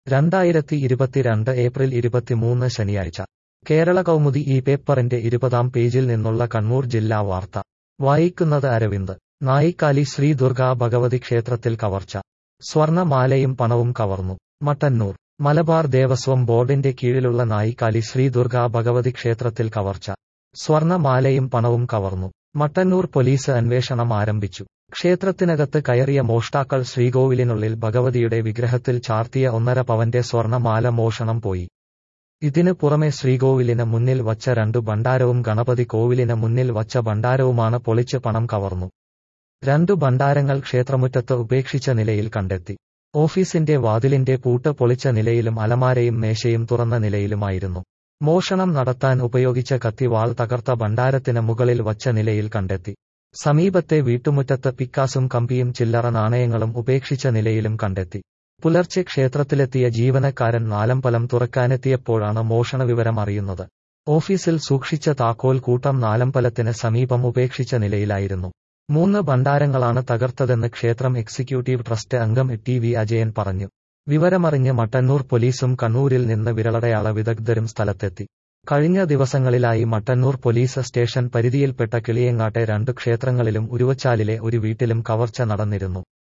രണ്ടായിരത്തി ഇരുപത്തിരണ്ട് ഏപ്രിൽ ഇരുപത്തിമൂന്ന് ശനിയാഴ്ച കേരള കൗമുദി ഈ പേപ്പറിന്റെ ഇരുപതാം പേജിൽ നിന്നുള്ള കണ്ണൂർ ജില്ലാ വാർത്ത വായിക്കുന്നത് അരവിന്ദ് നായിക്കാലി ശ്രീ ദുർഗാ ഭഗവതി ക്ഷേത്രത്തിൽ കവർച്ച സ്വർണമാലയും പണവും കവർന്നു മട്ടന്നൂർ മലബാർ ദേവസ്വം ബോർഡിന്റെ കീഴിലുള്ള നായിക്കാലി ശ്രീ ദുർഗാ ഭഗവതി ക്ഷേത്രത്തിൽ കവർച്ച സ്വർണമാലയും പണവും കവർന്നു മട്ടന്നൂർ പോലീസ് അന്വേഷണം ആരംഭിച്ചു ക്ഷേത്രത്തിനകത്ത് കയറിയ മോഷ്ടാക്കൾ ശ്രീകോവിലിനുള്ളിൽ ഭഗവതിയുടെ വിഗ്രഹത്തിൽ ചാർത്തിയ ഒന്നര പവന്റെ സ്വർണമാല മോഷണം പോയി ഇതിന് പുറമെ ശ്രീകോവിലിന് മുന്നിൽ വച്ച രണ്ടു ഭണ്ഡാരവും ഗണപതി കോവിലിന് മുന്നിൽ വച്ച ഭണ്ഡാരവുമാണ് പൊളിച്ച് പണം കവർന്നു രണ്ടു ഭണ്ഡാരങ്ങൾ ക്ഷേത്രമുറ്റത്ത് ഉപേക്ഷിച്ച നിലയിൽ കണ്ടെത്തി ഓഫീസിന്റെ വാതിലിന്റെ പൂട്ട് പൊളിച്ച നിലയിലും അലമാരയും മേശയും തുറന്ന നിലയിലുമായിരുന്നു മോഷണം നടത്താൻ ഉപയോഗിച്ച കത്തിവാൾ തകർത്ത ഭണ്ഡാരത്തിന് മുകളിൽ വച്ച നിലയിൽ കണ്ടെത്തി സമീപത്തെ വീട്ടുമുറ്റത്ത് പിക്കാസും കമ്പിയും ചില്ലറ നാണയങ്ങളും ഉപേക്ഷിച്ച നിലയിലും കണ്ടെത്തി പുലർച്ചെ ക്ഷേത്രത്തിലെത്തിയ ജീവനക്കാരൻ നാലമ്പലം തുറക്കാനെത്തിയപ്പോഴാണ് മോഷണ വിവരം അറിയുന്നത് ഓഫീസിൽ സൂക്ഷിച്ച താക്കോൽ കൂട്ടം നാലമ്പലത്തിന് സമീപം ഉപേക്ഷിച്ച നിലയിലായിരുന്നു മൂന്ന് ഭണ്ഡാരങ്ങളാണ് തകർത്തതെന്ന് ക്ഷേത്രം എക്സിക്യൂട്ടീവ് ട്രസ്റ്റ് അംഗം ടി വി അജയൻ പറഞ്ഞു വിവരമറിഞ്ഞ് മട്ടന്നൂർ പോലീസും കണ്ണൂരിൽ നിന്ന് വിരലടയാള വിദഗ്ധരും സ്ഥലത്തെത്തി കഴിഞ്ഞ ദിവസങ്ങളിലായി മട്ടന്നൂർ പോലീസ് സ്റ്റേഷൻ പരിധിയിൽപ്പെട്ട കിളിയങ്ങാട്ടെ രണ്ടു ക്ഷേത്രങ്ങളിലും ഉരുവച്ചാലിലെ ഒരു വീട്ടിലും കവർച്ച നടന്നിരുന്നു